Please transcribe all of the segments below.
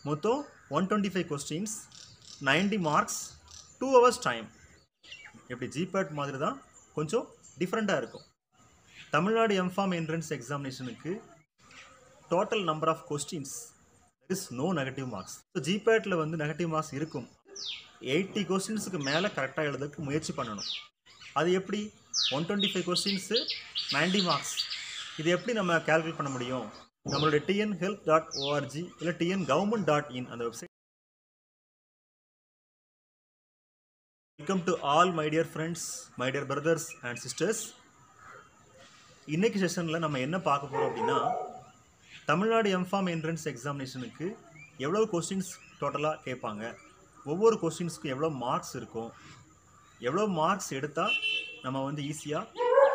மொத்தம் one twenty five questions ninety marks two hours time எப்படி GPAT மாதிரி தான் கொஞ்சம் டிஃப்ரெண்ட்டாக இருக்கும் தமிழ்நாடு எம்ஃபார்ம் என்ட்ரன்ஸ் எக்ஸாமினேஷனுக்கு total number of questions is no negative marks so ஜிபேட்டில் வந்து நெகட்டிவ் மார்க்ஸ் இருக்கும் எயிட்டி கொஸ்டின்ஸுக்கு மேலே கரெக்டாக எழுதுறதுக்கு முயற்சி பண்ணணும் அது எப்படி one twenty five questions ninety marks இது எப்படி நம்ம கால்குலேட் பண்ண முடியும் நம்மளுடைய டிஎன் ஹெல்த் டாட் ஓஆர்ஜி இல்லை டிஎன் கவர்மெண்ட் டாட் இன் அந்த website welcome to all my dear friends my dear brothers and sisters இன்னைக்கு செஷனில் நம்ம என்ன பார்க்க போகிறோம் அப்படின்னா தமிழ்நாடு எம்ஃபார்ம் என்ட்ரன்ஸ் எக்ஸாமினேஷனுக்கு எவ்வளோ கொஸ்டின்ஸ் டோட்டலாக கேட்பாங்க ஒவ்வொரு கொஸ்டின்ஸ்க்கும் எவ்வளோ மார்க்ஸ் இருக்கும் எவ்வளோ மார்க்ஸ் எடுத்தால் நம்ம வந்து ஈஸியாக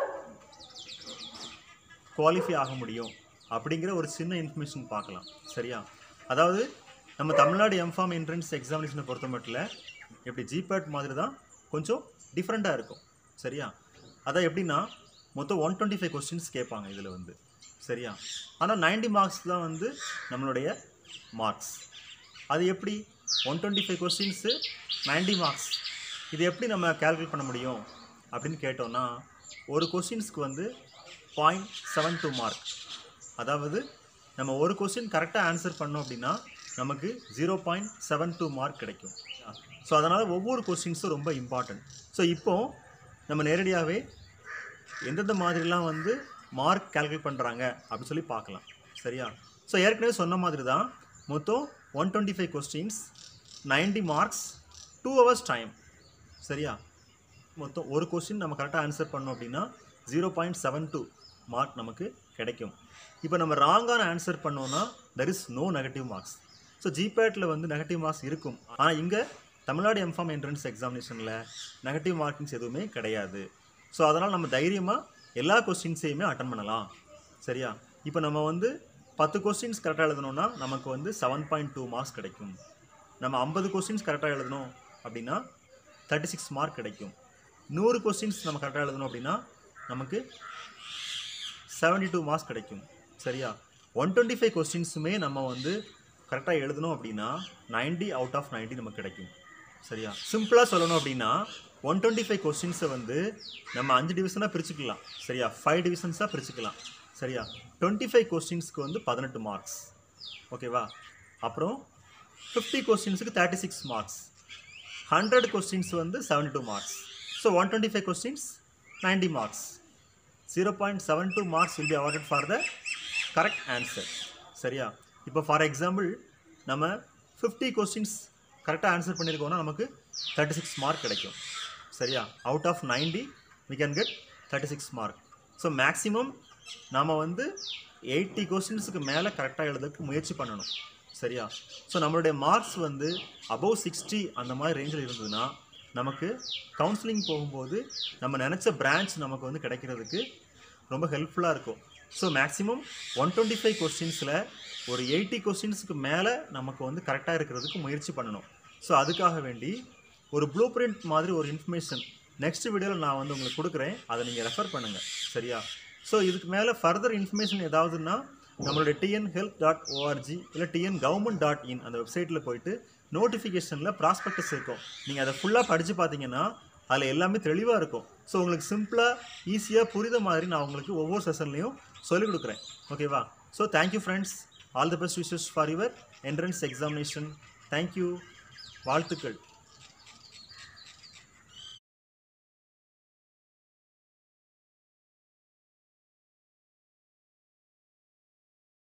குவாலிஃபை ஆக முடியும் அப்படிங்கிற ஒரு சின்ன இன்ஃபர்மேஷன் பார்க்கலாம் சரியா அதாவது நம்ம தமிழ்நாடு எம்ஃபார்ம் என்ட்ரன்ஸ் எக்ஸாமினேஷனை பொறுத்த மட்டும் எப்படி ஜிபேட் மாதிரி தான் கொஞ்சம் டிஃப்ரெண்ட்டாக இருக்கும் சரியா அதான் எப்படின்னா மொத்தம் ஒன் டுவெண்ட்டி ஃபைவ் கொஸ்டின்ஸ் கேட்பாங்க இதில் வந்து சரியா ஆனால் 90 மார்க்ஸ் தான் வந்து நம்மளுடைய மார்க்ஸ் அது எப்படி one twenty five questions ninety marks இது எப்படி நம்ம கால்குலேட் பண்ண முடியும் அப்படின்னு கேட்டோம்னா ஒரு கொஸ்டின்ஸ்க்கு வந்து பாயிண்ட் செவன் டூ மார்க் அதாவது நம்ம ஒரு கொஸ்டின் கரெக்டாக ஆன்சர் பண்ணோம் அப்படின்னா நமக்கு zero point seven two mark கிடைக்கும் ஸோ அதனால் ஒவ்வொரு கொஸ்டின்ஸும் ரொம்ப இம்பார்ட்டன்ட் ஸோ இப்போ நம்ம நேரடியாகவே எந்தெந்த மாதிரிலாம் வந்து மார்க் கால்குலேட் பண்ணுறாங்க அப்படின்னு சொல்லி பார்க்கலாம் சரியா ஸோ ஏற்கனவே சொன்ன மாதிரி தான் மொத்தம் one twenty five questions ninety marks two hours time சரியா மொத்தம் ஒரு கொஸ்டின் நம்ம கரெக்டாக ஆன்சர் பண்ணோம் அப்படின்னா zero point seven two mark நமக்கு கிடைக்கும் இப்போ நம்ம ராங்கான ஆன்சர் பண்ணோன்னா there is no negative marks so ஜிபேட்டில் வந்து நெகட்டிவ் மார்க்ஸ் இருக்கும் ஆனால் இங்கே தமிழ்நாடு எம்ஃபார்ம் என்ட்ரன்ஸ் எக்ஸாமினேஷனில் நெகட்டிவ் மார்க்கிங்ஸ் எதுவுமே கிடையாது ஸோ அதனால் நம்ம தைரியமாக எல்லா கொஸ்டின்ஸையுமே அட்டன் பண்ணலாம் சரியா இப்போ நம்ம வந்து பத்து கொஸ்டின்ஸ் கரெக்டாக எழுதணும்னா நமக்கு வந்து செவன் பாயிண்ட் டூ மார்க்ஸ் கிடைக்கும் நம்ம ஐம்பது கொஸ்டின்ஸ் கரெக்டாக எழுதணும் அப்படின்னா தேர்ட்டி சிக்ஸ் மார்க் கிடைக்கும் நூறு கொஸ்டின்ஸ் நம்ம கரெக்டாக எழுதணும் அப்படின்னா நமக்கு செவன்டி டூ மார்க்ஸ் கிடைக்கும் சரியா ஒன் டுவெண்ட்டி ஃபைவ் கொஸ்டின்ஸுமே நம்ம வந்து கரெக்டாக எழுதணும் அப்படின்னா 90 அவுட் ஆஃப் 90 நமக்கு கிடைக்கும் சரியா சிம்பிளாக சொல்லணும் அப்படின்னா ஒன் டுவெண்ட்டி ஃபைவ் கொஸ்டின்ஸை வந்து நம்ம அஞ்சு டிவிஷனாக பிரிச்சுக்கலாம் சரியா ஃபைவ் டிவிஷன்ஸாக பிரிச்சுக்கலாம் சரியா டுவெண்ட்டி ஃபைவ் கொஸ்டின்ஸ்க்கு வந்து பதினெட்டு மார்க்ஸ் ஓகேவா அப்புறம் ஃபிஃப்டி கொஸ்டின்ஸுக்கு thirty six marks hundred questions வந்து seventy two marks so one twenty five questions ninety marks zero point seven two marks will be awarded for the correct answer சரியா இப்போ for example நம்ம fifty questions கரெக்டாக answer பண்ணியிருக்கோம்னா நமக்கு thirty six mark கிடைக்கும் சரியா out of 90 we can get thirty six mark so maximum நாம் வந்து எயிட்டி கொஸ்டின்ஸுக்கு மேலே கரெக்டாக எழுதுறதுக்கு முயற்சி பண்ணணும் சரியா ஸோ நம்மளுடைய மார்க்ஸ் வந்து அபவ் சிக்ஸ்டி அந்த மாதிரி ரேஞ்சில் இருந்ததுன்னா நமக்கு கவுன்சிலிங் போகும்போது நம்ம நினச்ச பிரான்ச் நமக்கு வந்து கிடைக்கிறதுக்கு ரொம்ப ஹெல்ப்ஃபுல்லாக இருக்கும் so maximum one twenty five கொஸ்டின்ஸில் ஒரு எயிட்டி கொஸ்டின்ஸுக்கு மேலே நமக்கு வந்து கரெக்டாக இருக்கிறதுக்கு முயற்சி பண்ணணும் ஸோ அதுக்காக வேண்டி ஒரு ப்ளூ பிரிண்ட் மாதிரி ஒரு இன்ஃபர்மேஷன் நெக்ஸ்ட் வீடியோவில் நான் வந்து உங்களுக்கு கொடுக்குறேன் அதை நீங்கள் ரெஃபர் பண்ணுங்கள் சரியா ஸோ இதுக்கு மேலே ஃபர்தர் இன்ஃபர்மேஷன் ஏதாவதுன்னா நம்மளுடைய டிஎன் ஹெல்த் டாட் ஓஆர்ஜி இல்லை டிஎன் கவர்மெண்ட் டாட் இன் அந்த வெப்சைட்டில் போயிட்டு நோட்டிஃபிகேஷனில் ப்ராஸ்பெக்டஸ் இருக்கும் நீங்கள் அதை ஃபுல்லாக படித்து பார்த்தீங்கன்னா அதில் எல்லாமே தெளிவாக இருக்கும் ஸோ உங்களுக்கு சிம்பிளாக ஈஸியாக புரித மாதிரி நான் உங்களுக்கு ஒவ்வொரு செஷன்லையும் சொல்லிக் கொடுக்குறேன் ஓகேவா so thank you friends all the best wishes for your entrance examination thank you வாழ்த்துக்கள்